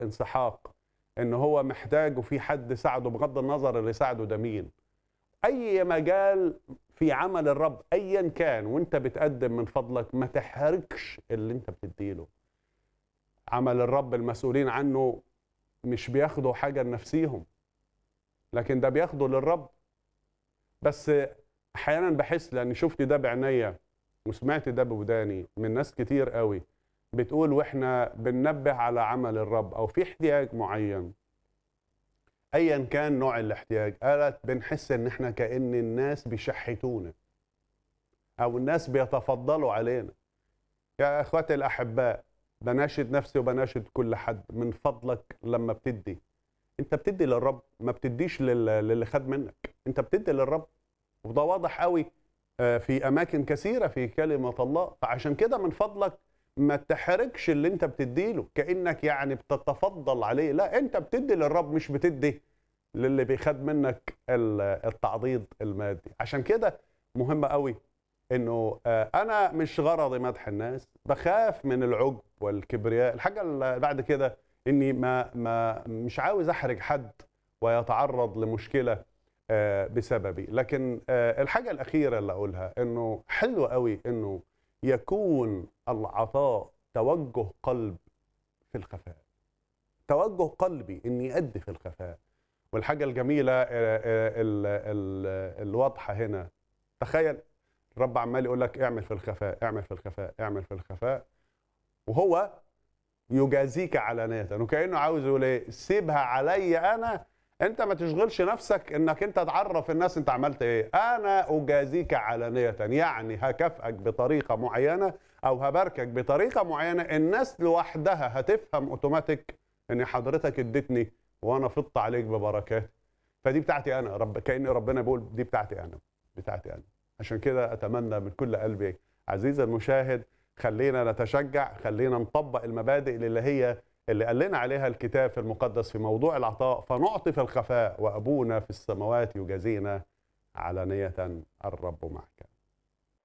انسحاق ان هو محتاج وفي حد ساعده بغض النظر اللي ساعده ده مين اي مجال في عمل الرب ايا كان وانت بتقدم من فضلك ما تحركش اللي انت بتديله عمل الرب المسؤولين عنه مش بياخدوا حاجه لنفسيهم لكن ده بياخده للرب بس احيانا بحس لاني شفت ده بعينيا وسمعت ده بوداني من ناس كتير قوي بتقول واحنا بننبه على عمل الرب او في احتياج معين ايا كان نوع الاحتياج قالت بنحس ان احنا كان الناس بيشحتونا او الناس بيتفضلوا علينا يا اخواتي الاحباء بناشد نفسي وبناشد كل حد من فضلك لما بتدي انت بتدي للرب ما بتديش لل- للي خد منك انت بتدي للرب وده واضح قوي آه، في اماكن كثيره في كلمه الله فعشان كده من فضلك ما تحركش اللي انت بتديله كانك يعني بتتفضل عليه لا انت بتدي للرب مش بتدي للي بيخد منك ال- التعضيد المادي عشان كده مهم قوي انه آه، انا مش غرضي مدح الناس بخاف من العجب والكبرياء الحاجه اللي بعد كده اني ما ما مش عاوز احرج حد ويتعرض لمشكله آه، بسببي لكن آه، الحاجه الاخيره اللي اقولها انه حلو قوي انه يكون العطاء توجه قلب في الخفاء توجه قلبي اني ادي في الخفاء والحاجه الجميله آه، آه، ال- ال- الواضحه هنا تخيل الرب عمال يقول لك اعمل في الخفاء اعمل في الخفاء اعمل في الخفاء وهو يجازيك علانية وكأنه عاوز يقول ايه سيبها علي انا انت ما تشغلش نفسك انك انت تعرف الناس انت عملت ايه انا اجازيك علانية يعني هكافئك بطريقة معينة او هباركك بطريقة معينة الناس لوحدها هتفهم اوتوماتيك ان حضرتك اديتني وانا فضت عليك ببركات فدي بتاعتي انا رب كأن ربنا بيقول دي بتاعتي انا بتاعتي انا عشان كده اتمنى من كل قلبي عزيزي المشاهد خلينا نتشجع خلينا نطبق المبادئ اللي هي اللي قال لنا عليها الكتاب في المقدس في موضوع العطاء فنعطي في الخفاء وابونا في السماوات يجازينا علانيه الرب معك